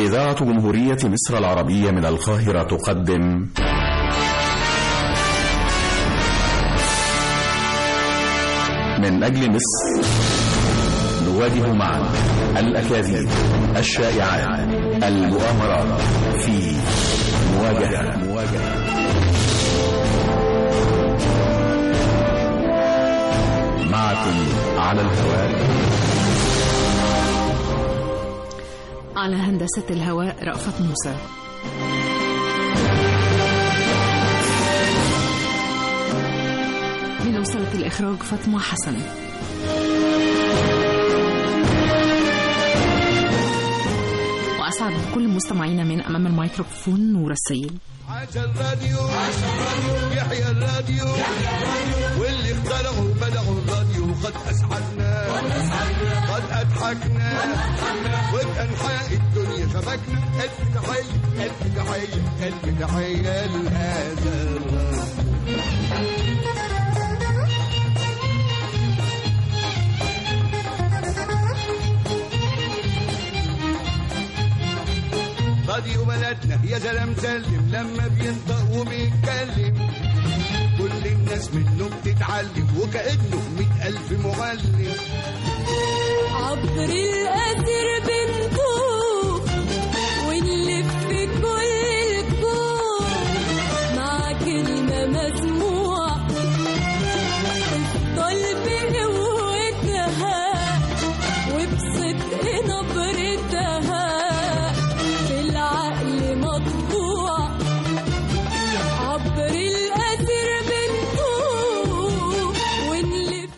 إذاعة جمهورية مصر العربية من القاهرة تقدم من أجل مصر نواجه معا الأكاذيب الشائعات المؤامرات في مواجهة مواجهة معكم على الهواء على هندسة الهواء رأفت موسى من أسرة الإخراج فاطمة حسن وأسعد كل مستمعينا من أمام الميكروفون نور السيد عاش الراديو يحيى الراديو واللي اخترعوا بدعوا الراديو قد اسعدنا قد اضحكنا وبانحاء الدنيا شبكنا الف تحيه الف تحيه الف تحيه لهذا الراديو راديو بلدنا يا سلام سلم لما بينطق وبيتكلم كل الناس منه بتتعلم وكأنه مئة ألف معلم عبر الأثر بنطوف ونلف كل الكون مع كلمة مسموعة تفضل بقوتها وبصدق نبرتها في العقل مطبوع عبر الأثر بنطوف ونلف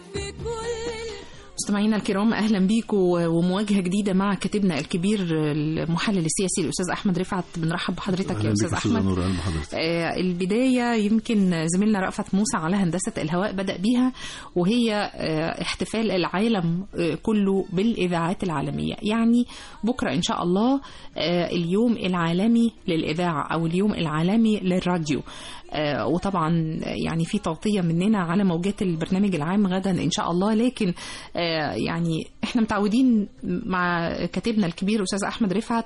كل مستمعينا الكرام اهلا بيكم ومواجهه جديده مع كاتبنا الكبير المحلل السياسي الاستاذ احمد رفعت بنرحب بحضرتك يا استاذ احمد نور قلب حضرتك آه، البداية يمكن زميلنا رأفت موسى على هندسة الهواء بدأ بيها وهي آه، احتفال العالم آه، كله بالإذاعات العالمية يعني بكرة إن شاء الله آه، اليوم العالمي للإذاعة أو اليوم العالمي للراديو آه، وطبعا يعني في تغطية مننا على موجات البرنامج العام غدا إن شاء الله لكن آه، يعني احنا متعودين مع كاتبنا الكبير أستاذ أحمد رفعت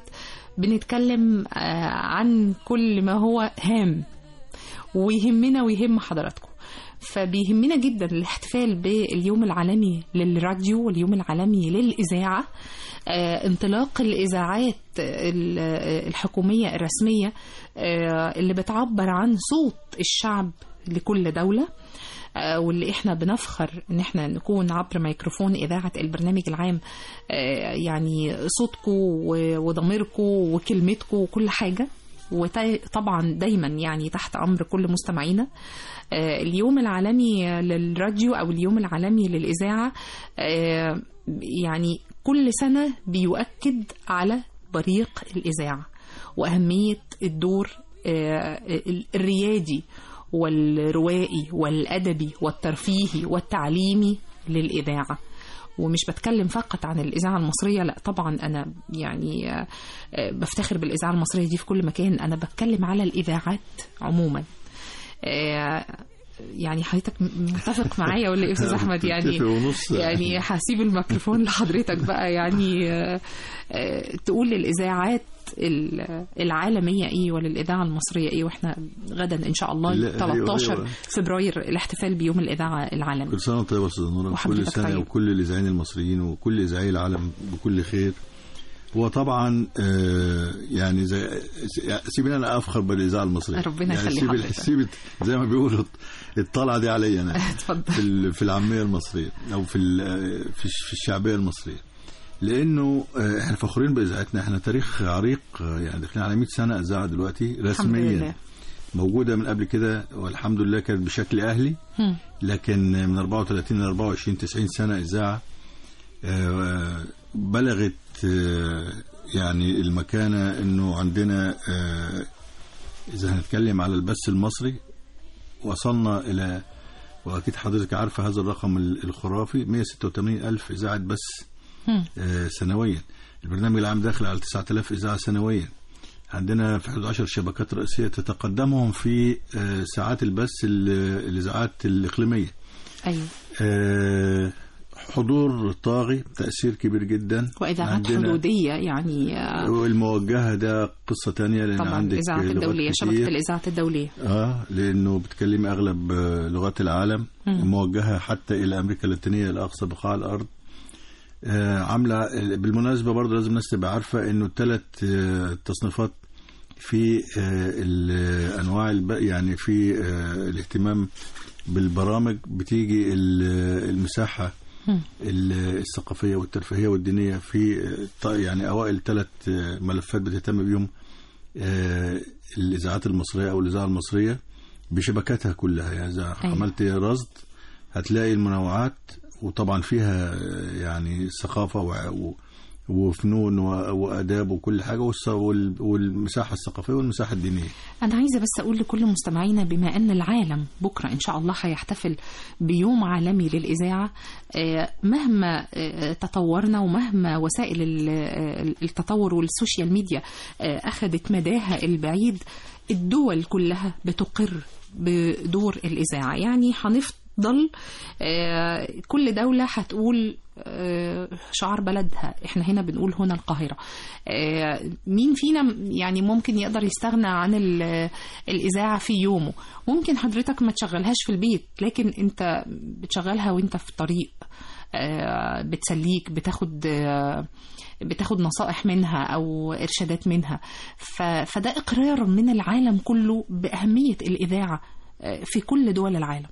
بنتكلم آه، عن كل ما هو هام ويهمنا ويهم حضراتكم فبيهمنا جدا الاحتفال باليوم العالمي للراديو واليوم العالمي للإذاعة آه، انطلاق الإذاعات ال- آه، الحكومية الرسمية آه، اللي بتعبر عن صوت الشعب لكل دولة آه، واللي احنا بنفخر ان احنا نكون عبر ميكروفون اذاعه البرنامج العام آه، يعني صوتكم وضميركم وكلمتكم وكل حاجه وطبعا دايما يعني تحت امر كل مستمعينا آه، اليوم العالمي للراديو او اليوم العالمي للاذاعه آه، يعني كل سنه بيؤكد على بريق الاذاعه واهميه الدور آه، الريادي والروائي والادبي والترفيهي والتعليمي للاذاعه ومش بتكلم فقط عن الإذاعة المصرية لا طبعا أنا يعني آه، آه، بفتخر بالإذاعة المصرية دي في كل مكان أنا بتكلم على الإذاعات عموما آه، يعني حضرتك متفق معايا ولا ايه يا استاذ احمد يعني متفق ونص. يعني هسيب الميكروفون لحضرتك بقى يعني آه، آه، تقول للاذاعات ال- العالمية ايه ولا الإذاعة المصرية ايه واحنا غدا ان شاء الله لا، أيوة، 13 أيوة. فبراير الاحتفال بيوم الإذاعة العالمي كل سنه وانت طيب يا استاذ نور كل وحضرتك سنه طيب. وكل الاذاعيين المصريين وكل اذاعي العالم بكل خير هو طبعا آه، يعني زي سيبني انا افخر بالاذاعه المصريه ربنا يعني يخلي سيب حضرتك. سيب زي ما بيقولوا الطلعه دي عليا انا اتفضل في ال- في العاميه المصريه او في ال- في الش- في الشعبيه المصريه لانه آه، احنا فخورين باذاعتنا احنا تاريخ عريق آه، يعني داخلين على 100 سنه اذاعه دلوقتي الحمد رسميا لله موجوده من قبل كده والحمد لله كانت بشكل اهلي هم. لكن من 34 ل 24 90 سنه اذاعه آه، بلغت آه، يعني المكانه انه عندنا آه، اذا هنتكلم على البث المصري وصلنا الى واكيد حضرتك عارفه هذا الرقم ال- الخرافي 186 الف اذاعه بث هم. آه، سنويا البرنامج العام داخل على 9000 اذاعه سنويا عندنا في حدود 10 شبكات رئيسيه تتقدمهم في آه، ساعات البث ال- الاذاعات الاقليميه ايوه آه، حضور طاغي تأثير كبير جدا واذاعات عندنا- حدوديه يعني آه، والموجهة ده قصة تانية لأن طبعا عندك الاذاعات لغات الدوليه شبكه كتير. الاذاعات الدوليه اه لانه بتكلمي اغلب آه، لغات العالم مم. موجهه حتى الى امريكا اللاتينيه لاقصى بقاع الارض آه عامله بالمناسبه برضه لازم الناس تبقى عارفه انه الثلاث آه تصنيفات في آه الانواع الب... يعني في آه الاهتمام بالبرامج بتيجي ال- المساحه مم. ال- الثقافيه والترفيهيه والدينيه في آه، ط- يعني اوائل ثلاث ملفات بتهتم بيهم آه، الاذاعات المصريه او الاذاعه المصريه بشبكاتها كلها يعني اذا أيوة. عملت رصد هتلاقي المنوعات وطبعا فيها آه، يعني ثقافه وع- و- وفنون و- واداب وكل حاجه والس- وال- والمساحه الثقافيه والمساحه الدينيه أنا عايزة بس أقول لكل مستمعينا بما أن العالم بكرة إن شاء الله هيحتفل بيوم عالمي للإذاعة آه، مهما آه، تطورنا ومهما وسائل ال- آه، التطور والسوشيال ميديا آه، أخذت مداها البعيد الدول كلها بتقر بدور الإذاعة يعني هنفضل آه، كل دولة هتقول آه، شعار بلدها احنا هنا بنقول هنا القاهرة آه، مين فينا يعني ممكن يقدر يستغنى عن ال- الإذاعة في يومه ممكن حضرتك ما تشغلهاش في البيت لكن انت بتشغلها وانت في طريق آه، بتسليك بتاخد آه، بتاخد نصائح منها او ارشادات منها ف- فده اقرار من العالم كله باهميه الاذاعه آه، في كل دول العالم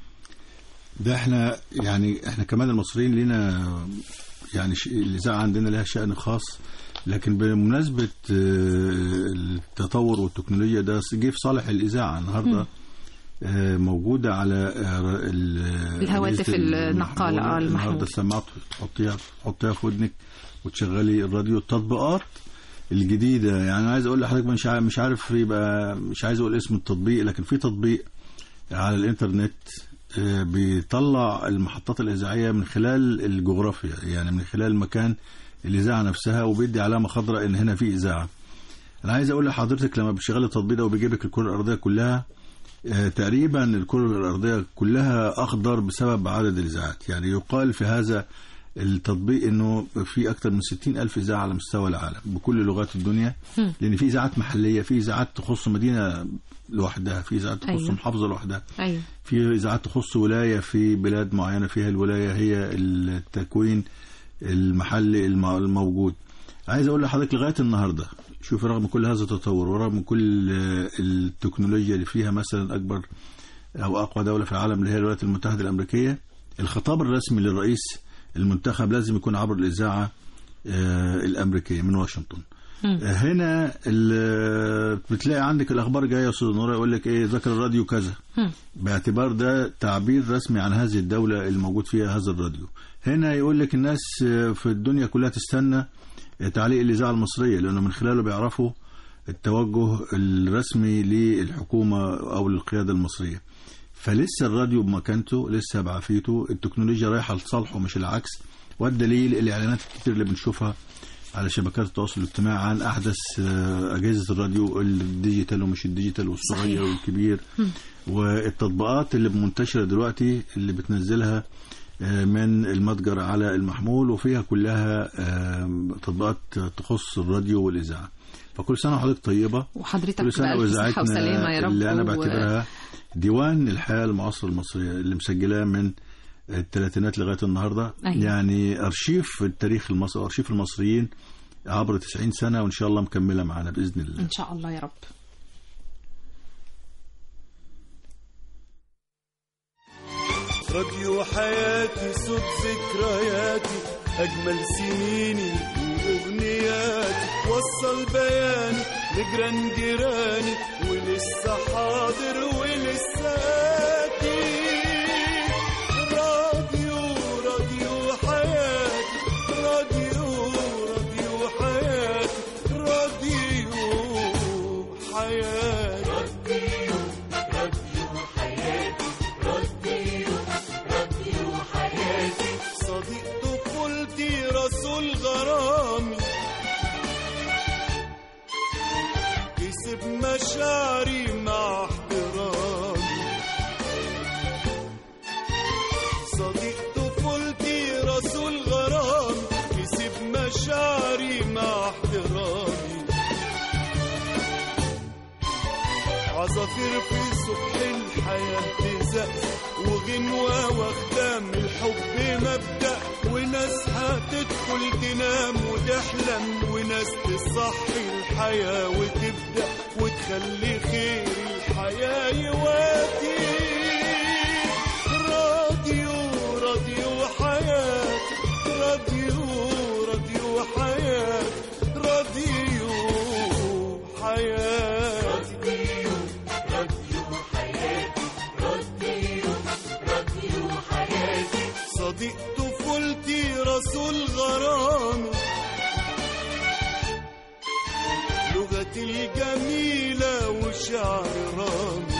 ده احنا يعني احنا كمان المصريين لينا يعني ش- الاذاعه عندنا لها شأن خاص لكن بمناسبه آه، التطور والتكنولوجيا ده جه في صالح الاذاعه النهارده آه، موجوده على آه، ال- الهواتف أجهزة النقالة، آه، المحمول. النهارده السماعات تحطيها تحطيها في ودنك وتشغلي الراديو التطبيقات الجديده يعني عايز اقول لحضرتك مش عارف مش عارف يبقى مش عايز اقول اسم التطبيق لكن في تطبيق على الانترنت آه، بيطلع المحطات الاذاعيه من خلال الجغرافيا يعني من خلال المكان الاذاعه نفسها وبيدي علامه خضراء ان هنا في اذاعه انا عايز اقول لحضرتك لما بتشغل التطبيق ده وبيجيبك الكره الارضيه كلها آه، تقريبا الكره الارضيه كلها اخضر بسبب عدد الاذاعات يعني يقال في هذا التطبيق انه في اكثر من 60 الف اذاعه على مستوى العالم بكل لغات الدنيا هم. لان في اذاعات محليه في اذاعات تخص مدينه لوحدها في اذاعات تخص أيوة. محافظه لوحدها ايوه في اذاعات تخص ولايه في بلاد معينه فيها الولايه هي التكوين المحلي الم- الموجود عايز اقول لحضرتك لغايه النهارده شوف رغم كل هذا التطور ورغم كل آه، التكنولوجيا اللي فيها مثلا اكبر او اقوى دوله في العالم اللي هي الولايات المتحده الامريكيه الخطاب الرسمي للرئيس المنتخب لازم يكون عبر الاذاعه آه، الامريكيه من واشنطن مم. آه، هنا ال- بتلاقي عندك الاخبار جايه يا استاذ نور يقول لك ايه ذكر الراديو كذا هم. باعتبار ده تعبير رسمي عن هذه الدولة الموجود فيها هذا الراديو هنا يقول لك الناس في الدنيا كلها تستنى تعليق الإذاعة المصرية لأنه من خلاله بيعرفوا التوجه الرسمي للحكومة أو للقيادة المصرية فلسه الراديو بمكانته لسه بعافيته التكنولوجيا رايحة لصالحه مش العكس والدليل الإعلانات الكتير اللي بنشوفها على شبكات التواصل الاجتماعي عن أحدث آه، أجهزة الراديو الديجيتال ومش الديجيتال والصغير صحيح. والكبير والتطبيقات اللي منتشرة دلوقتي اللي بتنزلها آه، من المتجر على المحمول وفيها كلها آه، تطبيقات تخص الراديو والإذاعة فكل سنة وحضرتك طيبة وحضرتك كل سنة بألف صحة وإذاعتنا وسلامة يا رب اللي أنا و- بعتبرها ديوان الحياة المعاصرة المصرية اللي مسجلاه من الثلاثينات لغاية النهاردة أيوة. يعني أرشيف التاريخ المصري أرشيف المصريين عبر 90 سنة وإن شاء الله مكملة معنا بإذن الله ان شاء الله يا رب راديو حياتي صوت ذكرياتي أجمل سنيني وأغنياتي وصل بياني لجيران جيراني ولسه حاضر ولسه آتي راديو راديو حياتي راديو راديو حياتي راديو حياتي صديق طفولتي رسول غرامي كسب مشاعري مع احترامي صديق طفولتي عصافير في صبح الحياة تزقزق وغنوة واخدة من الحب مبدأ وناس هتدخل تنام وتحلم وناس تصحي الحياة وتبدأ وتخلي خير الحياة يواتي راديو راديو حياة راديو راديو حياة راديو حياة صديق طفولتي رسول غرامي لغتي الجميلة وشعر رامي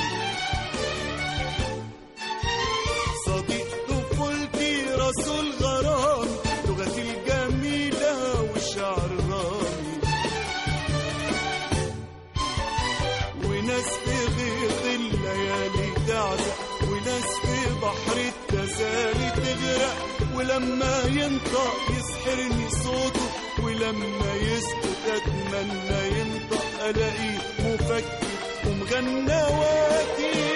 صديق طفولتي رسول غرامي لغتي الجميلة وشعر رامي وناس في غيط الليالي تعزق وناس في بحر التسالي تغرق ولما ينطق يسحرني صوته ولما يسكت اتمنى ينطق الاقيه مفكر ومغنواتي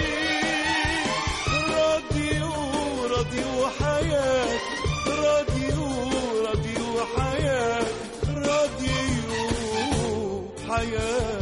راديو راديو حياة راديو راديو حياة راديو حياة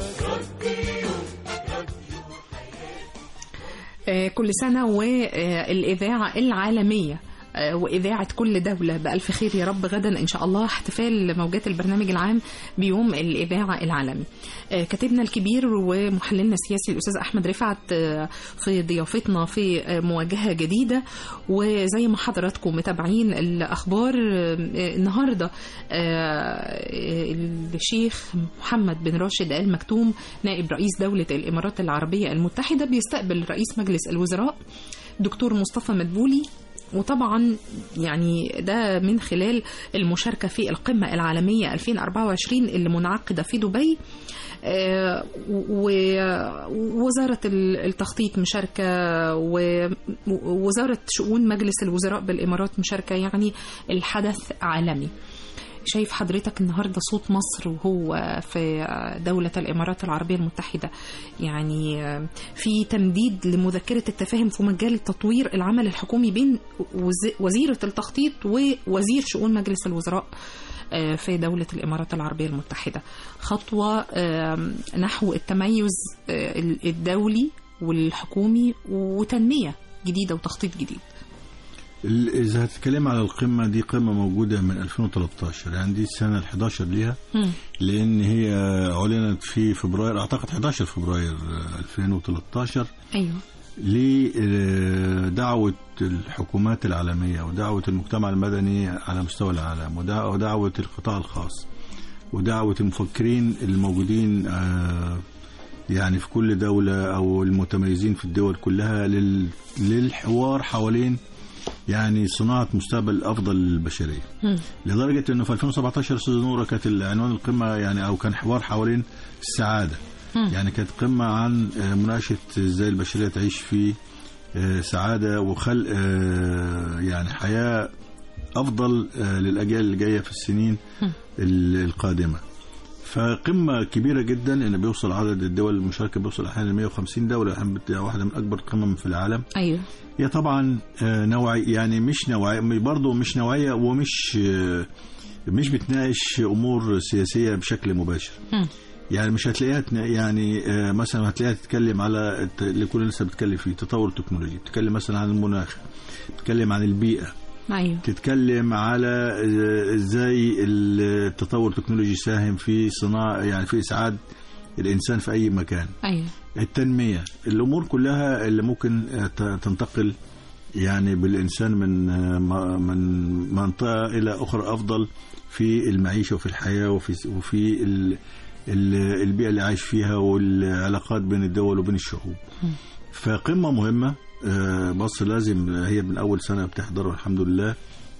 آه، كل سنة والإذاعة العالمية آه، وإذاعة كل دولة بألف خير يا رب غدا إن شاء الله احتفال موجات البرنامج العام بيوم الإذاعة العالمي آه، كاتبنا الكبير ومحللنا السياسي الأستاذ أحمد رفعت آه، في ضيافتنا في آه، مواجهة جديدة وزي ما حضراتكم متابعين الأخبار آه، النهاردة آه، الشيخ محمد بن راشد آل مكتوم نائب رئيس دولة الإمارات العربية المتحدة بيستقبل رئيس مجلس الوزراء دكتور مصطفى مدبولي وطبعا يعني ده من خلال المشاركة في القمة العالمية 2024 اللي منعقدة في دبي آه، ووزارة التخطيط مشاركة ووزارة شؤون مجلس الوزراء بالإمارات مشاركة يعني الحدث عالمي شايف حضرتك النهارده صوت مصر وهو في دولة الإمارات العربية المتحدة يعني في تمديد لمذكرة التفاهم في مجال تطوير العمل الحكومي بين وز- وزيرة التخطيط ووزير شؤون مجلس الوزراء آه، في دولة الإمارات العربية المتحدة خطوة آم، نحو التميز آه، الدولي والحكومي وتنمية جديدة وتخطيط جديد ال- إذا هتتكلم على القمة دي قمة موجودة من 2013 يعني دي السنة ال 11 ليها مم. لأن هي أعلنت في فبراير أعتقد 11 فبراير آه، 2013 أيوه لدعوة الحكومات العالمية ودعوة المجتمع المدني على مستوى العالم ودع- ودعوة القطاع الخاص ودعوة المفكرين الموجودين آه، يعني في كل دولة أو المتميزين في الدول كلها لل- للحوار حوالين يعني صناعة مستقبل أفضل للبشرية مم. لدرجة أنه في 2017 أستاذ نورة كانت عنوان القمة يعني أو كان حوار حوالين السعادة مم. يعني كانت قمة عن آه، مناقشة ازاي البشرية تعيش في آه، سعادة وخلق آه، يعني حياة أفضل آه، للأجيال اللي جاية في السنين مم. ال- القادمة فقمة كبيرة جدا ان بيوصل عدد الدول المشاركة بيوصل احيانا ل 150 دولة الحين بت- واحدة من اكبر القمم في العالم أيوه هي طبعا آه، نوعي يعني مش نوعية برضه مش نوعية ومش آه، مش بتناقش امور سياسية بشكل مباشر مم. يعني مش هتلاقيها تنا- يعني آه، مثلا هتلاقيها تتكلم على الت- اللي كلنا لسه بتتكلم فيه تطور التكنولوجي بتتكلم مثلا عن المناخ بتتكلم عن البيئة أيوه تتكلم على آه، ازاي التطور التكنولوجي ساهم في صناعة يعني في اسعاد الانسان في اي مكان أيوه التنمية الأمور كلها اللي ممكن آه، ت- تنتقل يعني بالإنسان من آه، م- من منطقة إلى أخرى أفضل في المعيشة وفي الحياة وفي وفي ال- ال- البيئة اللي عايش فيها والعلاقات بين الدول وبين الشعوب فقمة مهمة آه، مصر لازم هي من أول سنة بتحضرها الحمد لله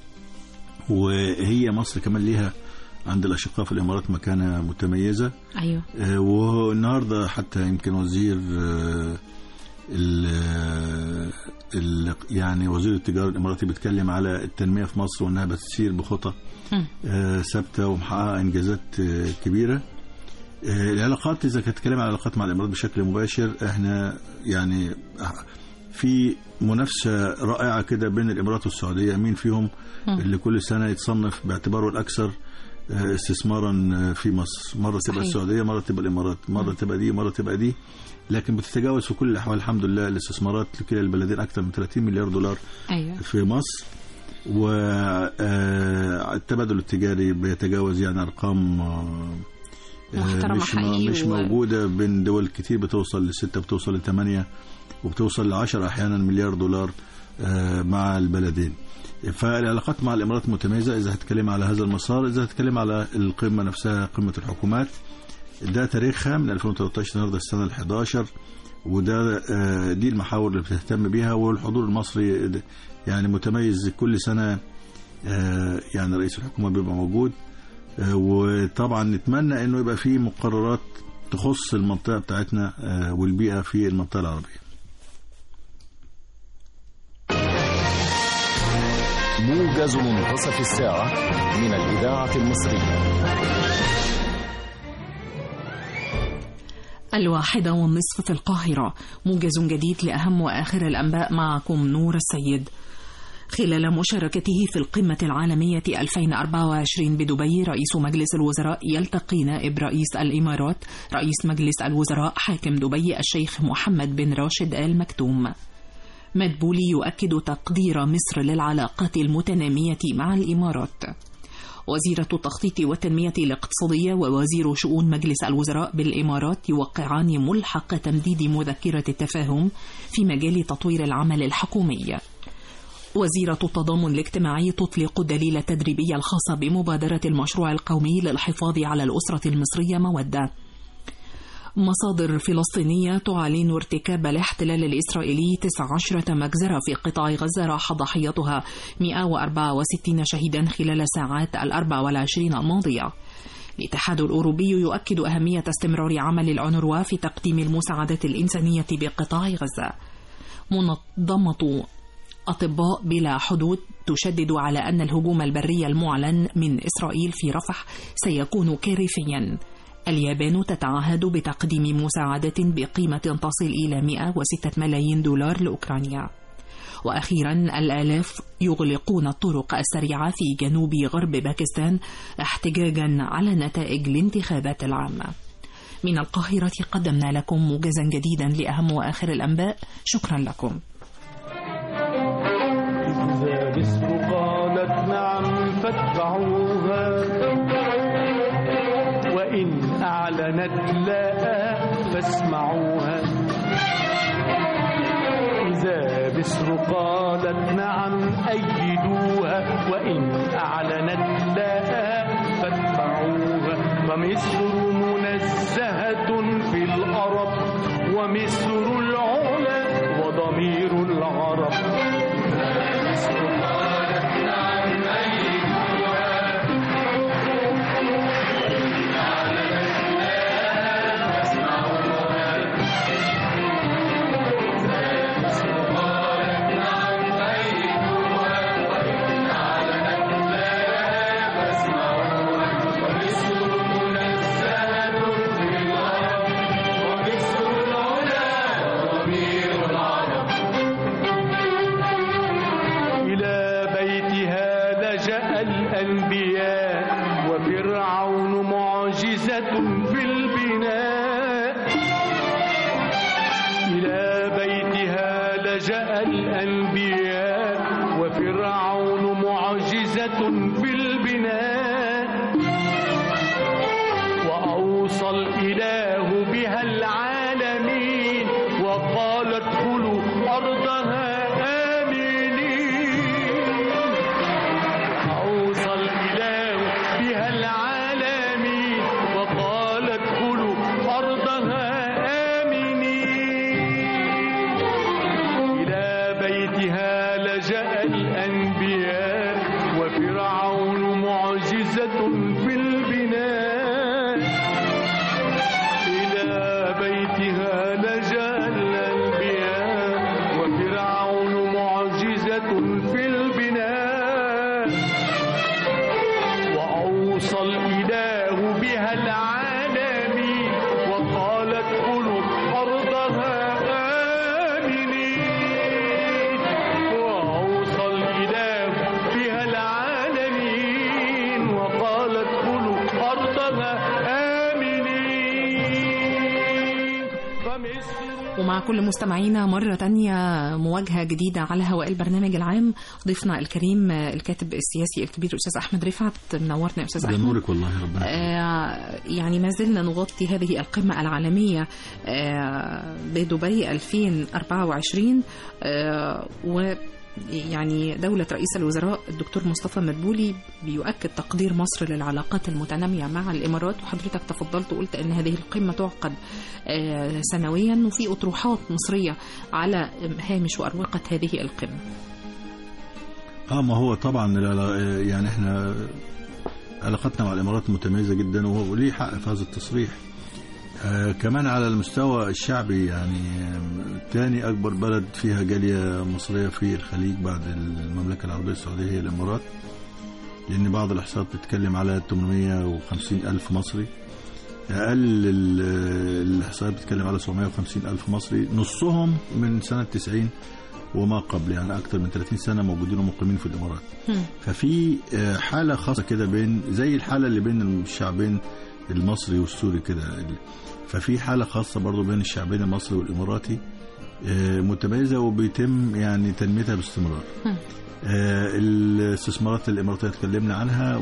وهي مصر كمان ليها عند الأشقاء في الإمارات مكانة متميزة أيوه آه، والنهارده حتى يمكن وزير آه، ال ال يعني وزير التجاره الاماراتي بيتكلم على التنميه في مصر وانها بتسير بخطى مم. آه، ثابته ومحققه انجازات آه، كبيره آه، العلاقات اذا كنت تتكلم عن العلاقات مع الامارات بشكل مباشر احنا يعني في منافسه رائعه كده بين الامارات والسعوديه مين فيهم اللي كل سنه يتصنف باعتباره الاكثر آه، استثمارا آه، في مصر مره تبقى صحيح. السعوديه مره تبقى الامارات مره تبقى دي مره تبقى دي لكن بتتجاوز في كل الاحوال الحمد لله الاستثمارات لكلا البلدين اكثر من 30 مليار دولار ايوه في مصر والتبادل التجاري بيتجاوز يعني ارقام آه، آه، محترمة مش حقيقي مش و- موجوده بين دول كتير بتوصل لستة بتوصل لثمانية وبتوصل لعشرة احيانا مليار دولار آه، مع البلدين فالعلاقات مع الامارات متميزه اذا هتكلم على هذا المسار اذا هتكلم على القمه نفسها قمه الحكومات ده تاريخها من 2013 النهارده السنه ال 11 وده آه، دي المحاور اللي بتهتم بيها والحضور المصري د- يعني متميز كل سنه آه، يعني رئيس الحكومه بيبقى موجود آه، وطبعا نتمنى انه يبقى في مقررات تخص المنطقه بتاعتنا آه، والبيئه في المنطقه العربيه موجز منتصف الساعة من الإذاعة المصرية الواحدة والنصف في القاهرة موجز جديد لأهم وآخر الأنباء معكم نور السيد خلال مشاركته في القمة العالمية 2024 بدبي رئيس مجلس الوزراء يلتقي نائب رئيس الإمارات رئيس مجلس الوزراء حاكم دبي الشيخ محمد بن راشد آل مكتوم مدبولي يؤكد تقدير مصر للعلاقات المتنامية مع الإمارات وزيرة التخطيط والتنمية الاقتصادية ووزير شؤون مجلس الوزراء بالإمارات يوقعان ملحق تمديد مذكرة التفاهم في مجال تطوير العمل الحكومي. وزيرة التضامن الاجتماعي تطلق الدليل التدريبي الخاص بمبادرة المشروع القومي للحفاظ على الأسرة المصرية مودة. مصادر فلسطينية تعلن ارتكاب الاحتلال الإسرائيلي 19 مجزرة في قطاع غزة راح ضحيتها 164 شهيدا خلال ساعات ال 24 الماضية. الاتحاد الأوروبي يؤكد أهمية استمرار عمل العنروا في تقديم المساعدات الإنسانية بقطاع غزة. منظمة أطباء بلا حدود تشدد على أن الهجوم البري المعلن من إسرائيل في رفح سيكون كارثيا. اليابان تتعهد بتقديم مساعدات بقيمة تصل إلى 106 ملايين دولار لأوكرانيا. وأخيرا الآلاف يغلقون الطرق السريعة في جنوب غرب باكستان احتجاجا على نتائج الانتخابات العامة. من القاهرة قدمنا لكم موجزا جديدا لأهم وآخر الأنباء شكرا لكم. إذا مصر قالت نعم فاتبعوها وإن أعلنت لا فاسمعوها إذا مصر قالت نعم أيدوها وإن أعلنت لا فاتبعوها فمصر منزهة في الأرب ومصر العلا وضمير العرب إلى بيتها لجأ الأنبياء وفرعون معجزة في البناء إلى بيتها لجأ الأنبياء وفرعون معجزة في البناء وأوصى الإله بها العالمين وقال ادخلوا أرضها آمنين أوصى الإله بها العالمين وقال ادخلوا أرضها آمنين إلى بيتها لجأ الأنبياء وفرعون معجزة في البناء إلى بيتها ومع كل مستمعينا مرة تانية مواجهة جديدة على هواء البرنامج العام ضيفنا الكريم الكاتب السياسي الكبير أستاذ أحمد رفعت منورنا يا أستاذ ده أحمد نورك والله ربنا يخليك. آه، يعني ما زلنا نغطي هذه القمة العالمية آه، بدبي 2024 آه، و يعني دولة رئيس الوزراء الدكتور مصطفى مدبولي بيؤكد تقدير مصر للعلاقات المتنامية مع الإمارات وحضرتك تفضلت وقلت أن هذه القمة تعقد آه، سنويا وفي أطروحات مصرية على هامش وأروقة هذه القمة اه ما هو طبعا العلا- يعني احنا علاقتنا مع الامارات متميزه جدا وهو ليه حق في هذا التصريح آه كمان على المستوى الشعبي يعني آم، تاني اكبر بلد فيها جاليه مصريه في الخليج بعد المملكه العربيه السعوديه هي الامارات لان بعض الاحصاءات بتتكلم على 850 الف مصري اقل ال- الاحصائيات بتتكلم على 750 الف مصري نصهم من سنه 90 وما قبل يعني اكثر من 30 سنه موجودين ومقيمين في الامارات هم. ففي آه، حاله خاصه كده بين زي الحاله اللي بين الشعبين المصري والسوري كده ففي حاله خاصه برضو بين الشعبين المصري والاماراتي آه، متميزه وبيتم يعني تنميتها باستمرار هم. آه، الاستثمارات الاماراتيه اتكلمنا عنها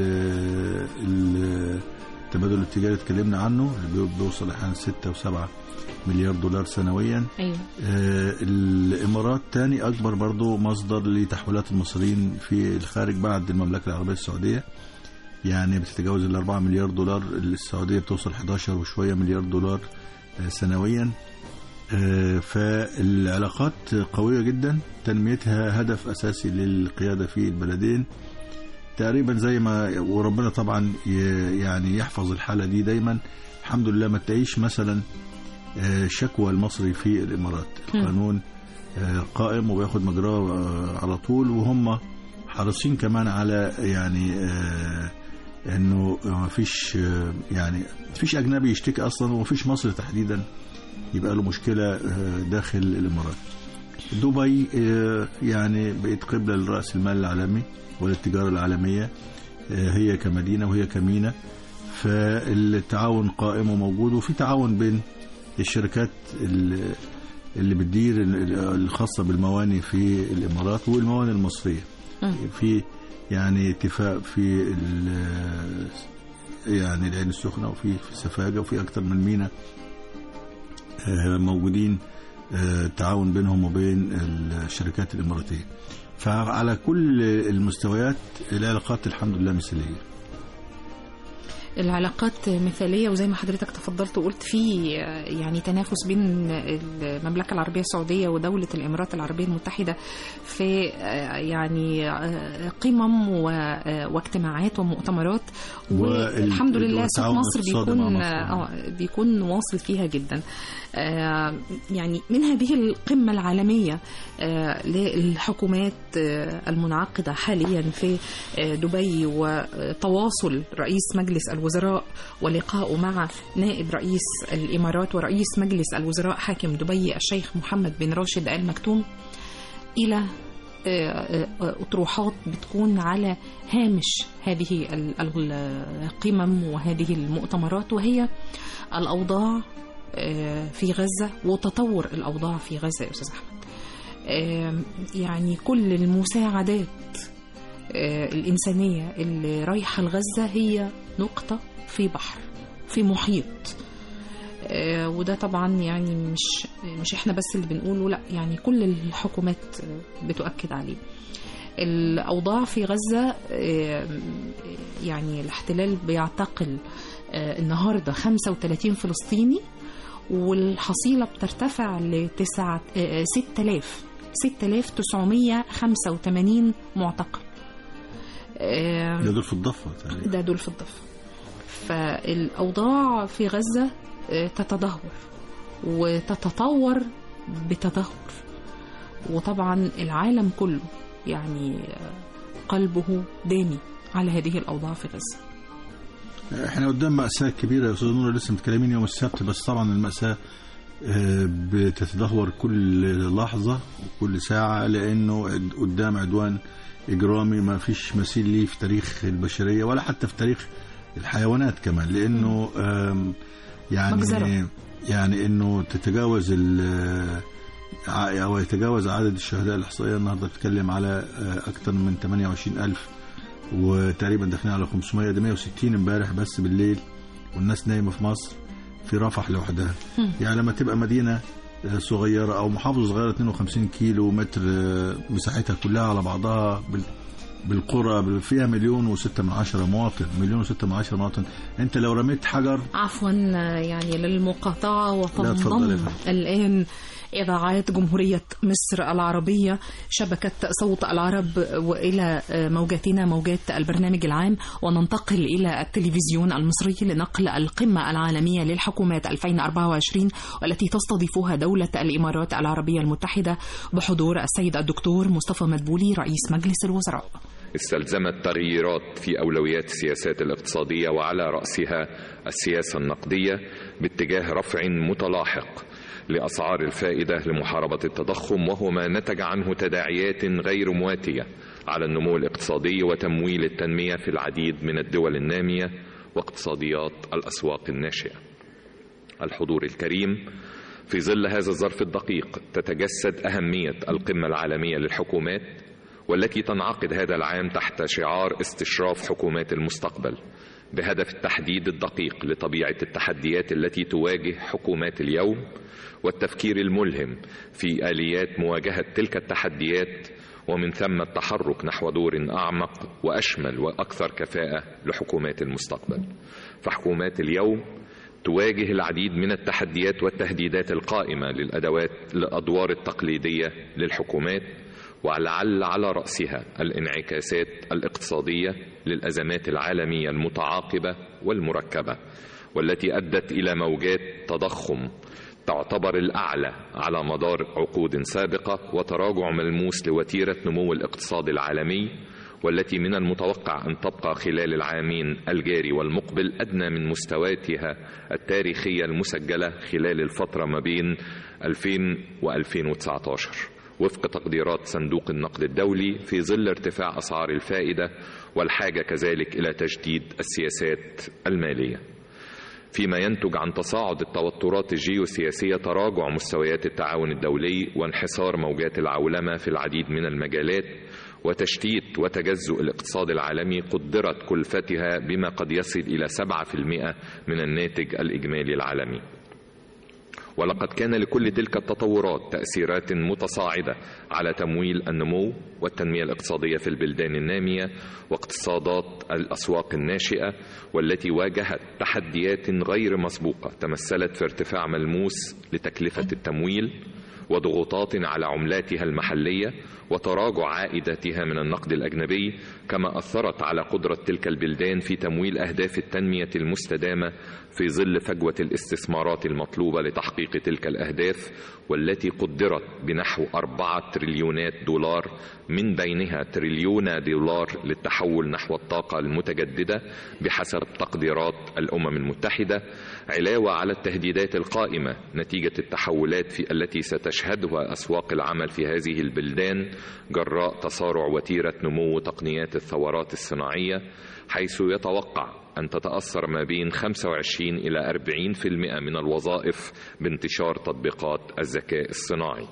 والتبادل التجاري اتكلمنا عنه اللي بي- بيوصل احيانا 6 و7 مليار دولار سنويا أيوه آه، الامارات تاني اكبر برضو مصدر لتحويلات المصريين في الخارج بعد المملكه العربيه السعوديه يعني بتتجاوز ال 4 مليار دولار السعوديه بتوصل 11 وشويه مليار دولار آه، سنويا آه، فالعلاقات قويه جدا تنميتها هدف اساسي للقياده في البلدين تقريبا زي ما وربنا طبعا ي- يعني يحفظ الحاله دي دايما الحمد لله ما تلاقيش مثلا آه، شكوى المصري في الامارات مم. القانون آه، قائم وبياخد مجراه آه، على طول وهم حريصين كمان على يعني آه، انه ما فيش آه، يعني ما فيش اجنبي يشتكي اصلا وما فيش مصري تحديدا يبقى له مشكله آه، داخل الامارات دبي آه، يعني بقت قبله لراس المال العالمي وللتجاره العالميه آه، هي كمدينه وهي كميناء فالتعاون قائم وموجود وفي تعاون بين الشركات ال- اللي بتدير ال- الخاصه بالمواني في الامارات والمواني المصريه مم. في يعني اتفاق في ال- يعني العين السخنه وفي في سفاجه وفي اكثر من ميناء آه، موجودين آه، تعاون بينهم وبين الشركات الاماراتيه فعلى كل المستويات العلاقات الحمد لله مثاليه العلاقات مثالية وزي ما حضرتك تفضلت وقلت في يعني تنافس بين المملكة العربية السعودية ودولة الإمارات العربية المتحدة في يعني قمم و- واجتماعات ومؤتمرات وال- والحمد لله صوت والتعاون مصر الاقتصادي مع بيكون مصر. اه بيكون واصل فيها جدا آه، يعني من هذه القمة العالمية آه، للحكومات آه، المنعقدة حاليا في آه، دبي وتواصل رئيس مجلس الوزراء ولقائه مع نائب رئيس الإمارات ورئيس مجلس الوزراء حاكم دبي الشيخ محمد بن راشد آل مكتوم إلى آه، آه، أطروحات بتكون على هامش هذه ال- القمم وهذه المؤتمرات وهي الأوضاع آه، في غزة وتطور الأوضاع في غزة يا أستاذ أحمد آه، يعني كل المساعدات آه، الإنسانية اللي رايحة لغزة هي نقطة في بحر في محيط آه، وده طبعا يعني مش مش احنا بس اللي بنقوله لا يعني كل الحكومات آه، بتؤكد عليه الأوضاع في غزة آه، يعني الاحتلال بيعتقل آه، النهاردة 35 فلسطيني والحصيلة بترتفع ل 6000 6985 معتقل آه، ده دول في الضفه تقريبا ده دول في الضفة فالأوضاع في غزة آه، تتدهور وتتطور بتدهور وطبعا العالم كله يعني آه، قلبه دامي على هذه الأوضاع في غزة احنا قدام مأساة كبيرة يا أستاذ نور لسه متكلمين يوم السبت بس طبعا المأساة آه، بتتدهور كل لحظة وكل ساعة لأنه عد- قدام عدوان إجرامي ما فيش مثيل ليه في تاريخ البشرية ولا حتى في تاريخ الحيوانات كمان لأنه آم، يعني مجزرة. يعني انه تتجاوز ال- ع- او يتجاوز عدد الشهداء الاحصائيه النهارده بتتكلم على آه، اكثر من 28000 وتقريبا داخلين على 500 ده 160 امبارح بس بالليل والناس نايمه في مصر في رفح لوحدها يعني لما تبقى مدينه آه، صغيره او محافظه صغيره 52 كيلو متر آه، مساحتها كلها على بعضها بال بالقرى فيها مليون وستة من عشرة مواطن مليون وستة من عشرة مواطن انت لو رميت حجر عفوا يعني للمقاطعة لا، اتفضل يا وتنضم فندم. الآن إذاعات جمهورية مصر العربية شبكة صوت العرب وإلى موجاتنا موجات البرنامج العام وننتقل إلى التلفزيون المصري لنقل القمة العالمية للحكومات 2024 والتي تستضيفها دولة الإمارات العربية المتحدة بحضور السيد الدكتور مصطفى مدبولي رئيس مجلس الوزراء استلزمت تغييرات في أولويات السياسات الاقتصادية وعلى رأسها السياسة النقدية باتجاه رفع متلاحق لأسعار الفائدة لمحاربة التضخم وهو ما نتج عنه تداعيات غير مواتية على النمو الاقتصادي وتمويل التنمية في العديد من الدول النامية واقتصاديات الأسواق الناشئة الحضور الكريم في ظل هذا الظرف الدقيق تتجسد أهمية القمة العالمية للحكومات والتي تنعقد هذا العام تحت شعار استشراف حكومات المستقبل بهدف التحديد الدقيق لطبيعة التحديات التي تواجه حكومات اليوم والتفكير الملهم في آليات مواجهة تلك التحديات ومن ثم التحرك نحو دور أعمق وأشمل وأكثر كفاءة لحكومات المستقبل فحكومات اليوم تواجه العديد من التحديات والتهديدات القائمة للأدوات الأدوار التقليدية للحكومات ولعل على رأسها الانعكاسات الاقتصادية للأزمات العالمية المتعاقبة والمركبة والتي أدت إلى موجات تضخم تعتبر الأعلى على مدار عقود سابقة وتراجع ملموس لوتيرة نمو الاقتصاد العالمي والتي من المتوقع أن تبقى خلال العامين الجاري والمقبل أدنى من مستوياتها التاريخية المسجلة خلال الفترة ما بين 2000 و 2019 وفق تقديرات صندوق النقد الدولي في ظل ارتفاع أسعار الفائدة والحاجة كذلك إلى تجديد السياسات المالية فيما ينتج عن تصاعد التوترات الجيوسياسية تراجع مستويات التعاون الدولي وانحسار موجات العولمة في العديد من المجالات وتشتيت وتجزؤ الاقتصاد العالمي قدرت كلفتها بما قد يصل إلى 7% من الناتج الإجمالي العالمي ولقد كان لكل تلك التطورات تأثيرات متصاعدة على تمويل النمو والتنمية الاقتصادية في البلدان النامية واقتصادات الأسواق الناشئة والتي واجهت تحديات غير مسبوقة تمثلت في ارتفاع ملموس لتكلفة التمويل وضغوطات على عملاتها المحلية وتراجع عائداتها من النقد الأجنبي كما أثرت على قدرة تلك البلدان في تمويل أهداف التنمية المستدامة في ظل فجوة الاستثمارات المطلوبة لتحقيق تلك الأهداف والتي قدرت بنحو أربعة تريليونات دولار من بينها تريليون دولار للتحول نحو الطاقة المتجددة بحسب تقديرات الأمم المتحدة علاوة على التهديدات القائمة نتيجة التحولات في التي ستشهدها أسواق العمل في هذه البلدان جراء تصارع وتيرة نمو تقنيات الثورات الصناعية حيث يتوقع أن تتأثر ما بين 25 إلى 40% من الوظائف بانتشار تطبيقات الذكاء الصناعي.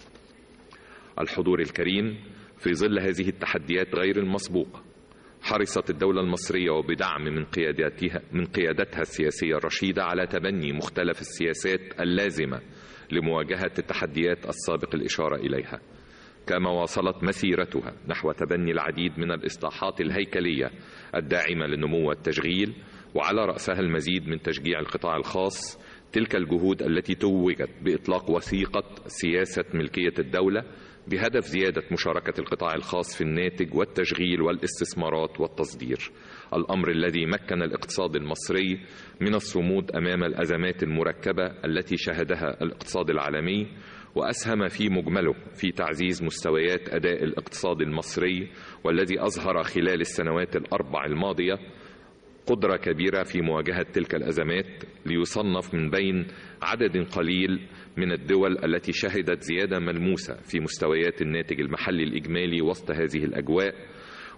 الحضور الكريم في ظل هذه التحديات غير المسبوقة حرصت الدولة المصرية وبدعم من قياداتها من قيادتها السياسية الرشيدة على تبني مختلف السياسات اللازمة لمواجهة التحديات السابق الإشارة إليها. كما واصلت مسيرتها نحو تبني العديد من الإصلاحات الهيكلية الداعمة للنمو والتشغيل وعلى رأسها المزيد من تشجيع القطاع الخاص تلك الجهود التي توجت بإطلاق وثيقة سياسة ملكية الدولة بهدف زيادة مشاركة القطاع الخاص في الناتج والتشغيل والاستثمارات والتصدير الأمر الذي مكن الاقتصاد المصري من الصمود أمام الأزمات المركبة التي شهدها الاقتصاد العالمي وأسهم في مجمله في تعزيز مستويات أداء الاقتصاد المصري والذي أظهر خلال السنوات الأربع الماضية قدرة كبيرة في مواجهة تلك الأزمات ليصنف من بين عدد قليل من الدول التي شهدت زيادة ملموسة في مستويات الناتج المحلي الإجمالي وسط هذه الأجواء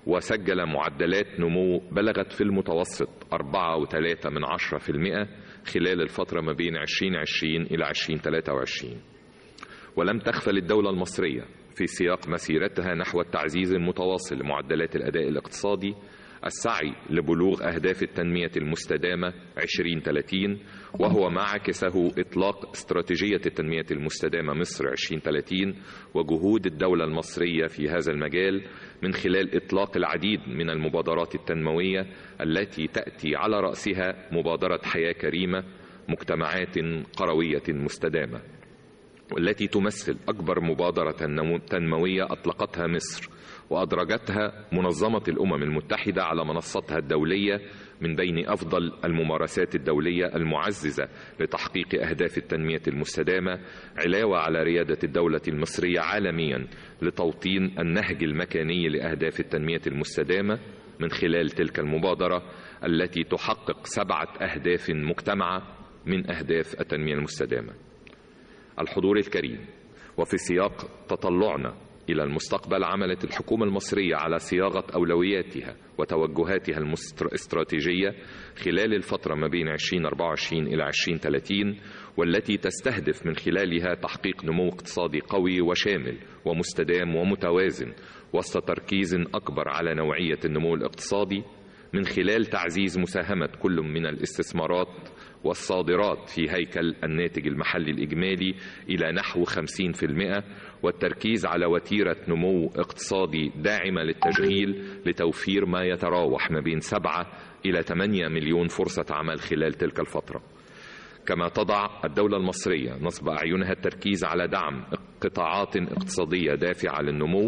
وسجل معدلات نمو بلغت في المتوسط 4.3 من 10% خلال الفترة ما بين 2020 إلى 2023 ولم تغفل الدولة المصرية في سياق مسيرتها نحو التعزيز المتواصل لمعدلات الأداء الاقتصادي السعي لبلوغ أهداف التنمية المستدامة 2030 وهو ما عكسه إطلاق استراتيجية التنمية المستدامة مصر 2030 وجهود الدولة المصرية في هذا المجال من خلال إطلاق العديد من المبادرات التنموية التي تأتي على رأسها مبادرة حياة كريمة مجتمعات قروية مستدامة والتي تمثل أكبر مبادرة تنموية أطلقتها مصر وأدرجتها منظمة الأمم المتحدة على منصتها الدولية من بين أفضل الممارسات الدولية المعززة لتحقيق أهداف التنمية المستدامة علاوة على ريادة الدولة المصرية عالميا لتوطين النهج المكاني لأهداف التنمية المستدامة من خلال تلك المبادرة التي تحقق سبعة أهداف مجتمعة من أهداف التنمية المستدامة الحضور الكريم وفي سياق تطلعنا إلى المستقبل عملت الحكومة المصرية على صياغة أولوياتها وتوجهاتها الاستراتيجية خلال الفترة ما بين 2024 إلى 2030 والتي تستهدف من خلالها تحقيق نمو اقتصادي قوي وشامل ومستدام ومتوازن وسط تركيز أكبر على نوعية النمو الاقتصادي من خلال تعزيز مساهمة كل من الاستثمارات والصادرات في هيكل الناتج المحلي الإجمالي إلى نحو 50% والتركيز على وتيرة نمو اقتصادي داعمة للتشغيل لتوفير ما يتراوح ما بين 7 إلى 8 مليون فرصة عمل خلال تلك الفترة كما تضع الدولة المصرية نصب أعينها التركيز على دعم قطاعات اقتصادية دافعة للنمو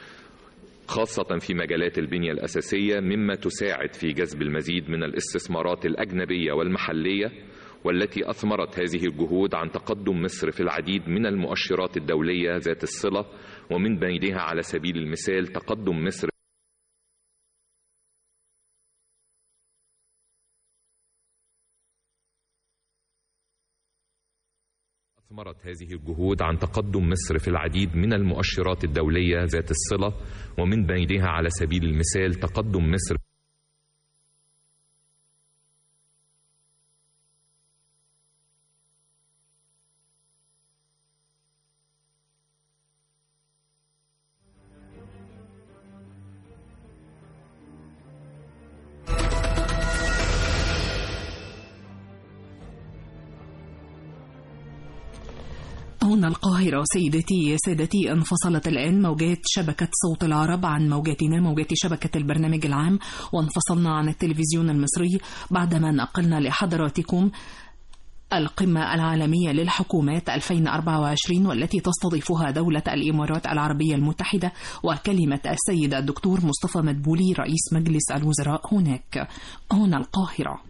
خاصة في مجالات البنية الأساسية مما تساعد في جذب المزيد من الاستثمارات الأجنبية والمحلية والتي أثمرت هذه الجهود عن تقدم مصر في العديد من المؤشرات الدولية ذات الصلة ومن بينها على سبيل المثال تقدم مصر أثمرت هذه الجهود عن تقدم مصر في العديد من المؤشرات الدولية ذات الصلة ومن بينها على سبيل المثال تقدم مصر هنا القاهرة سيدتي سادتي انفصلت الآن موجات شبكة صوت العرب عن موجاتنا موجات شبكة البرنامج العام وانفصلنا عن التلفزيون المصري بعدما نقلنا لحضراتكم القمة العالمية للحكومات 2024 والتي تستضيفها دولة الإمارات العربية المتحدة وكلمة السيد الدكتور مصطفى مدبولي رئيس مجلس الوزراء هناك هنا القاهرة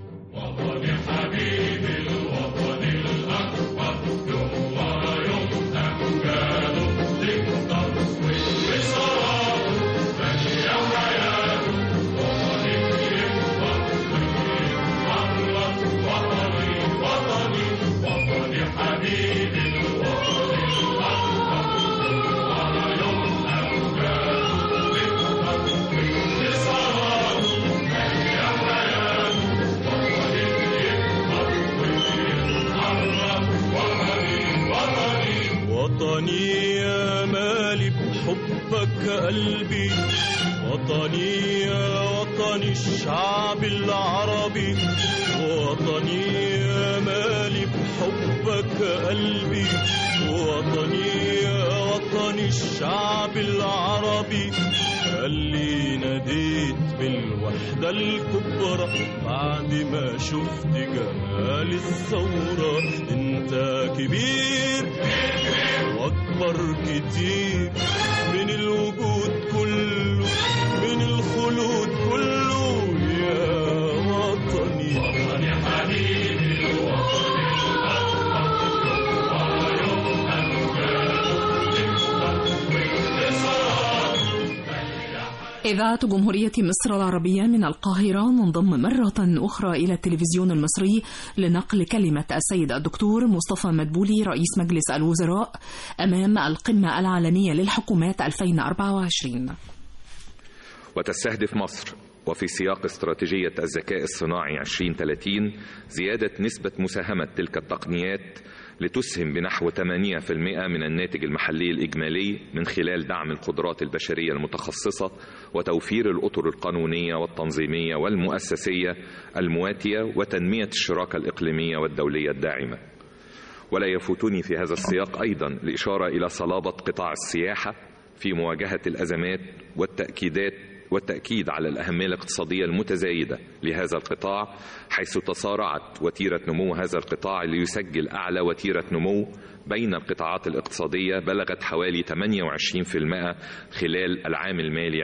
وطني يا مالي بحبك قلبي وطني يا وطني الشعب العربي وطني يا مالي بحبك قلبي وطني يا وطني الشعب العربي اللي ناديت بالوحدة الكبرى بعد ما شفت جمال الثورة انت كبير واكبر كتير من الوجود كله من الخلود كله يا وطني وطني حبيبي إذاعة جمهورية مصر العربية من القاهرة ننضم مرة أخرى إلى التلفزيون المصري لنقل كلمة السيد الدكتور مصطفى مدبولي رئيس مجلس الوزراء أمام القمة العالمية للحكومات 2024 وتستهدف مصر وفي سياق استراتيجية الذكاء الصناعي 2030 زيادة نسبة مساهمة تلك التقنيات لتسهم بنحو 8% من الناتج المحلي الإجمالي من خلال دعم القدرات البشرية المتخصصة وتوفير الأطر القانونية والتنظيمية والمؤسسية المواتية وتنمية الشراكة الإقليمية والدولية الداعمة ولا يفوتني في هذا السياق أيضا الإشارة إلى صلابة قطاع السياحة في مواجهة الأزمات والتأكيدات والتأكيد على الأهمية الاقتصادية المتزايدة لهذا القطاع حيث تصارعت وتيرة نمو هذا القطاع ليسجل أعلى وتيرة نمو بين القطاعات الاقتصادية بلغت حوالي 28% خلال العام المالي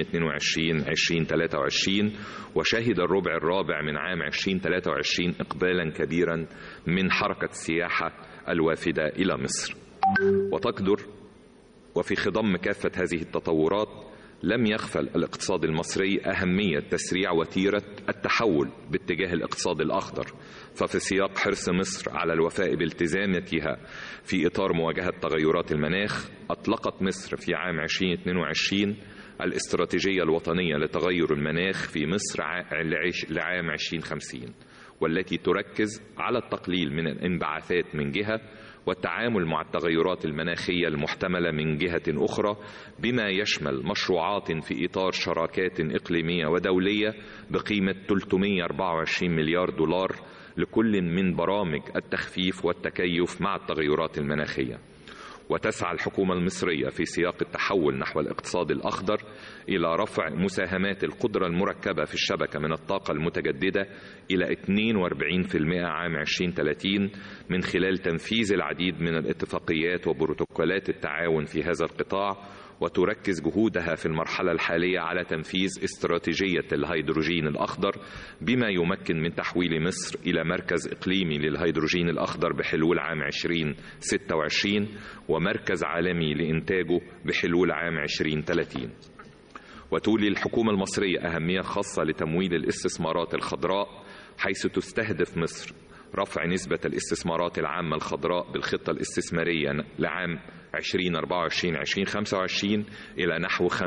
2022-2023 وشهد الربع الرابع من عام 2023 إقبالا كبيرا من حركة السياحة الوافدة إلى مصر وتقدر وفي خضم كافة هذه التطورات لم يغفل الاقتصاد المصري أهمية تسريع وتيرة التحول باتجاه الاقتصاد الأخضر ففي سياق حرص مصر على الوفاء بالتزاماتها في إطار مواجهة تغيرات المناخ أطلقت مصر في عام 2022 الاستراتيجية الوطنية لتغير المناخ في مصر لعام 2050 والتي تركز على التقليل من الانبعاثات من جهة والتعامل مع التغيرات المناخية المحتملة من جهة أخرى بما يشمل مشروعات في إطار شراكات إقليمية ودولية بقيمة 324 مليار دولار لكل من برامج التخفيف والتكيف مع التغيرات المناخية وتسعى الحكومة المصرية في سياق التحول نحو الاقتصاد الأخضر إلى رفع مساهمات القدرة المركبة في الشبكة من الطاقة المتجددة إلى 42% عام 2030 من خلال تنفيذ العديد من الاتفاقيات وبروتوكولات التعاون في هذا القطاع وتركز جهودها في المرحلة الحالية على تنفيذ استراتيجية الهيدروجين الأخضر بما يمكن من تحويل مصر إلى مركز إقليمي للهيدروجين الأخضر بحلول عام 2026 ومركز عالمي لإنتاجه بحلول عام 2030 وتولي الحكومة المصرية أهمية خاصة لتمويل الاستثمارات الخضراء حيث تستهدف مصر رفع نسبة الاستثمارات العامة الخضراء بالخطة الاستثمارية لعام 2024-2025 إلى نحو 50%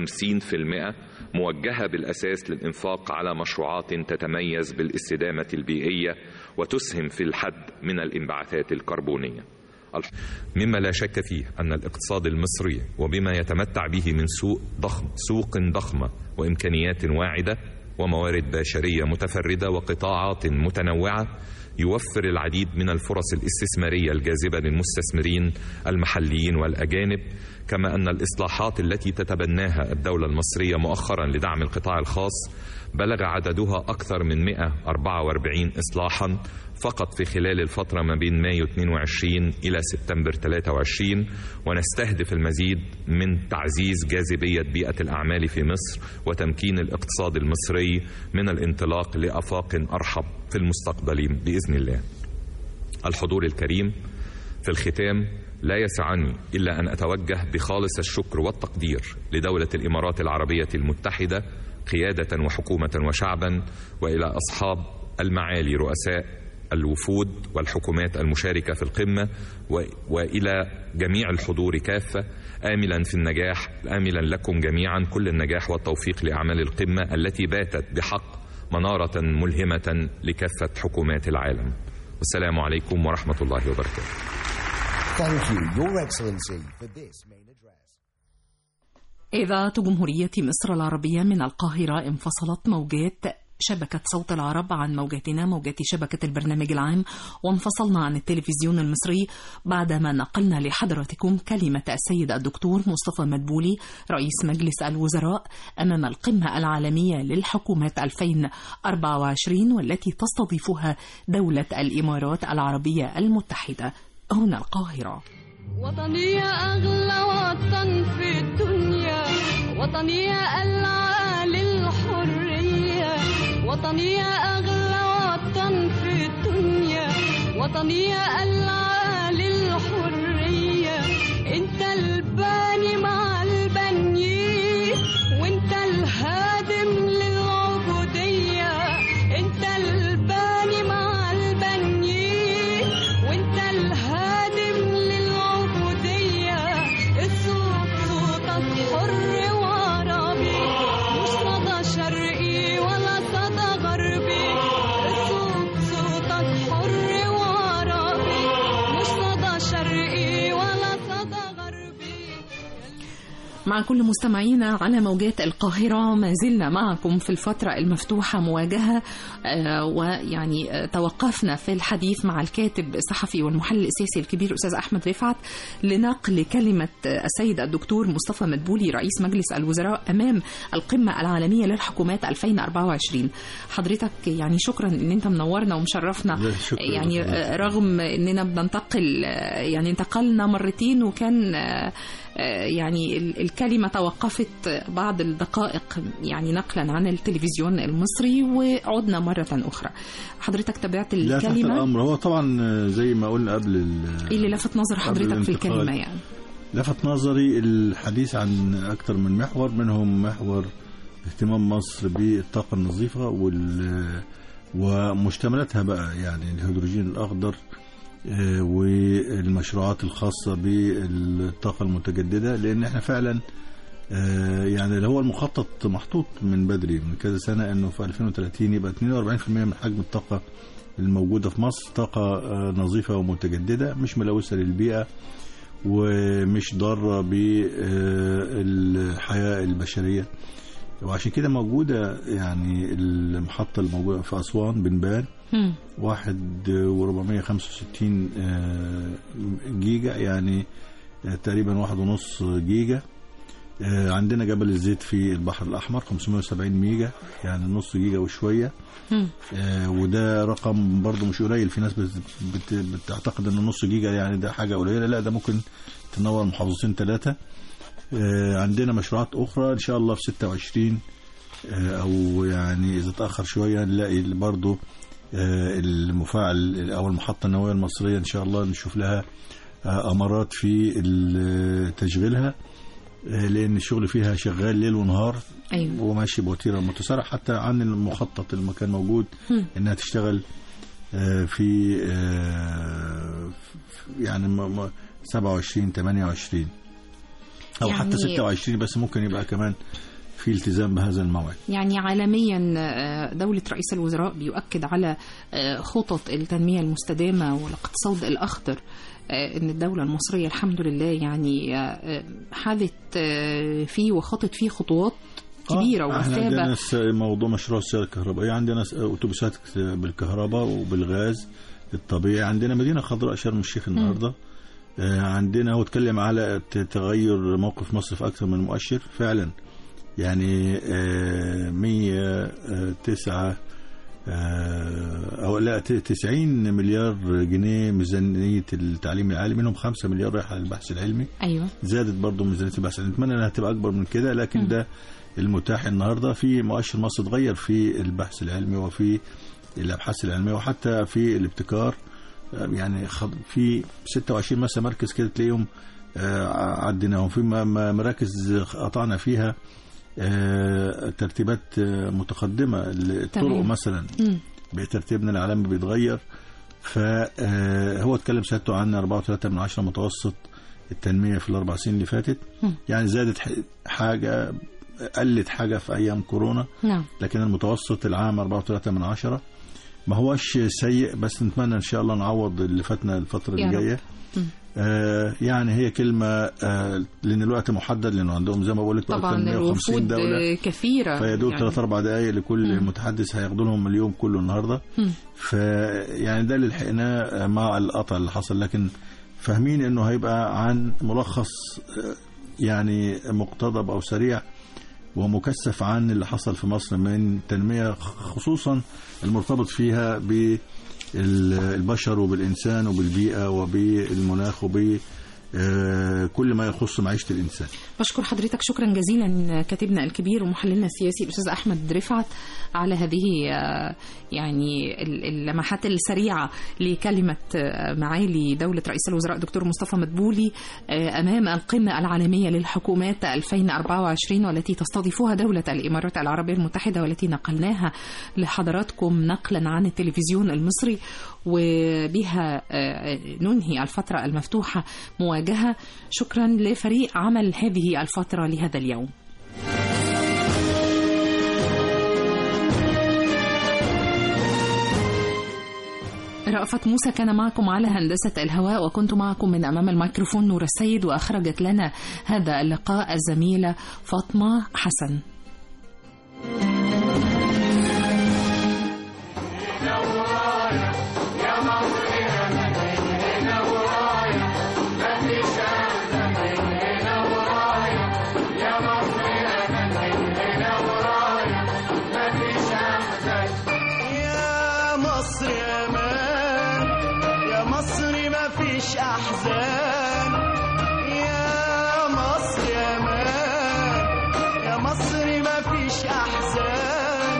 موجهة بالأساس للإنفاق على مشروعات تتميز بالاستدامة البيئية وتسهم في الحد من الانبعاثات الكربونية مما لا شك فيه أن الاقتصاد المصري وبما يتمتع به من سوق ضخم سوق ضخمة وإمكانيات واعدة وموارد بشرية متفردة وقطاعات متنوعة يوفر العديد من الفرص الاستثمارية الجاذبة للمستثمرين المحليين والأجانب كما أن الإصلاحات التي تتبناها الدولة المصرية مؤخرا لدعم القطاع الخاص بلغ عددها أكثر من 144 إصلاحا فقط في خلال الفترة ما بين مايو 22 إلى سبتمبر 23 ونستهدف المزيد من تعزيز جاذبية بيئة الأعمال في مصر وتمكين الاقتصاد المصري من الانطلاق لأفاق أرحب في المستقبل بإذن الله الحضور الكريم في الختام لا يسعني إلا أن أتوجه بخالص الشكر والتقدير لدولة الإمارات العربية المتحدة قيادة وحكومة وشعبا وإلى أصحاب المعالي رؤساء الوفود والحكومات المشاركة في القمة وإلى جميع الحضور كافة آملا في النجاح آملا لكم جميعا كل النجاح والتوفيق لأعمال القمة التي باتت بحق منارة ملهمة لكافة حكومات العالم والسلام عليكم ورحمة الله وبركاته Thank you, Your Excellency, for this main address. إذاعة جمهورية مصر العربية من القاهرة انفصلت موجات شبكة صوت العرب عن موجاتنا موجات شبكة البرنامج العام وانفصلنا عن التلفزيون المصري بعدما نقلنا لحضراتكم كلمة السيد الدكتور مصطفى مدبولي رئيس مجلس الوزراء أمام القمة العالمية للحكومات 2024 والتي تستضيفها دولة الإمارات العربية المتحدة هنا القاهرة وطني يا أغلى وطن في الدنيا وطني يا العالي الحرية وطني يا أغلى وطن في الدنيا وطني يا العالي الحرية انت الباني مع البنيين وانت الهادم للعبودية انت الباني مع البنيين وانت الهادم للعبودية الصوت صوتك حر وعربي مش مع كل مستمعينا على موجات القاهرة ما زلنا معكم في الفترة المفتوحة مواجهة آه، ويعني آه، توقفنا في الحديث مع الكاتب الصحفي والمحلل السياسي الكبير أستاذ أحمد رفعت لنقل كلمة آه، السيد الدكتور مصطفى مدبولي رئيس مجلس الوزراء أمام القمة العالمية للحكومات 2024 حضرتك يعني شكرا ان انت منورنا ومشرفنا لا، شكرا يعني لحضرتك. آه، رغم اننا بننتقل آه، يعني انتقلنا مرتين وكان آه، آه، يعني ال- الكلمة توقفت بعض الدقائق يعني نقلا عن التلفزيون المصري وعدنا مرة أخرى حضرتك تابعت لا تحت الكلمة الامر هو طبعا زي ما قلنا قبل ال- إيه اللي لفت نظر قبل حضرتك في الانتقال. الكلمة يعني لفت نظري الحديث عن أكثر من محور منهم محور اهتمام مصر بالطاقة النظيفة وال ومشتملاتها بقى يعني الهيدروجين الأخضر آه، والمشروعات الخاصة بالطاقة المتجددة لأن احنا فعلا آه، يعني اللي هو المخطط محطوط من بدري من كذا سنة انه في 2030 يبقى 42% من حجم الطاقة الموجودة في مصر طاقة آه، نظيفة ومتجددة مش ملوثة للبيئة ومش ضارة بالحياة البشرية وعشان كده موجودة يعني المحطة الموجودة في أسوان بنبان مم. واحد وربعمية خمسة وستين جيجا يعني آه، تقريبا واحد ونص جيجا آه، عندنا جبل الزيت في البحر الأحمر 570 ميجا يعني نص جيجا وشوية مم. آه، وده رقم برضه مش قليل في ناس بت- بت- بتعتقد ان نص جيجا يعني ده حاجه قليله لا ده ممكن تنور محافظتين ثلاثه عندنا مشروعات اخرى ان شاء الله في 26 آه، او يعني اذا تاخر شويه نلاقي برضه آه، المفاعل او المحطه النوويه المصريه ان شاء الله نشوف لها آه، امارات في ال- تشغيلها آه، لان الشغل فيها شغال ليل ونهار أيوة وماشي بوتيره متسارع حتى عن المخطط اللي كان موجود مم. انها تشتغل آه، في آه، في- يعني م- م- 27 28 او يعني- حتى 26 بس ممكن يبقى كمان في التزام بهذا الموعد يعني عالميا آه، دولة رئيس الوزراء بيؤكد على آه، خطط التنمية المستدامة والاقتصاد الأخضر آه، ان الدولة المصرية الحمد لله يعني آه، حاذت آه، فيه وخطت فيه خطوات كبيرة آه، احنا عندنا وثابة س- موضوع مشروع السيارة الكهربائية عندنا س- اتوبيسات بالكهرباء وبالغاز الطبيعي عندنا مدينة خضراء شرم الشيخ النهارده آه، عندنا هو اتكلم على ت- تغير موقف مصر في اكثر من مؤشر فعلا يعني آه، 109 آه، او لا ت- 90 مليار جنيه ميزانيه التعليم العالي منهم 5 مليار رايحه للبحث العلمي أيوة زادت برضه ميزانيه البحث العلمي نتمنى انها تبقى اكبر من كده لكن ده المتاح النهارده في مؤشر مصر اتغير في البحث العلمي وفي الابحاث العلميه وحتى في الابتكار آه، يعني خض- في 26 مثلا مركز كده تلاقيهم آه، عديناهم في م- م- مراكز قطعنا فيها آه، ترتيبات آه، متقدمه الطرق تمام. مثلا مم. بترتيبنا العالمي بيتغير فهو اتكلم سيادته عن 4.3 من عشرة متوسط التنمية في الأربع سنين اللي فاتت مم. يعني زادت ح- حاجة قلت حاجة في أيام كورونا نعم لكن المتوسط العام 4.3 من عشرة ما هوش سيء بس نتمنى إن شاء الله نعوض اللي فاتنا الفترة يا اللي رب. جاية مم. آه يعني هي كلمة آه لأن الوقت محدد لأنه عندهم زي ما بقول لك أكثر طبعا من 150 الوفود دولة آه، كثيرة فيا دوب ثلاث اربع دقائق لكل مم. متحدث هياخدوا لهم اليوم كله النهارده مم. ف يعني ده اللي لحقناه مع القطع اللي حصل لكن فاهمين انه هيبقى عن ملخص آه، يعني مقتضب او سريع ومكثف عن اللي حصل في مصر من تنميه خصوصا المرتبط فيها بالبشر وبالانسان وبالبيئه وبالمناخ وب آه، كل ما يخص معيشه الانسان بشكر حضرتك شكرا جزيلا كاتبنا الكبير ومحللنا السياسي الاستاذ احمد رفعت على هذه آه، يعني ال- اللمحات السريعه لكلمه آه، معالي دوله رئيس الوزراء دكتور مصطفى مدبولي آه، امام القمه العالميه للحكومات 2024 والتي تستضيفها دوله الامارات العربيه المتحده والتي نقلناها لحضراتكم نقلا عن التلفزيون المصري وبها آه، ننهي الفتره المفتوحه مواجهه شكرا لفريق عمل هذه الفتره لهذا اليوم رأفت موسى كان معكم على هندسة الهواء وكنت معكم من أمام الميكروفون نور السيد وأخرجت لنا هذا اللقاء الزميلة فاطمة حسن يا مصر يا مان يا مصر ما فيش احزان يا مصر يا مان يا مصر ما فيش احزان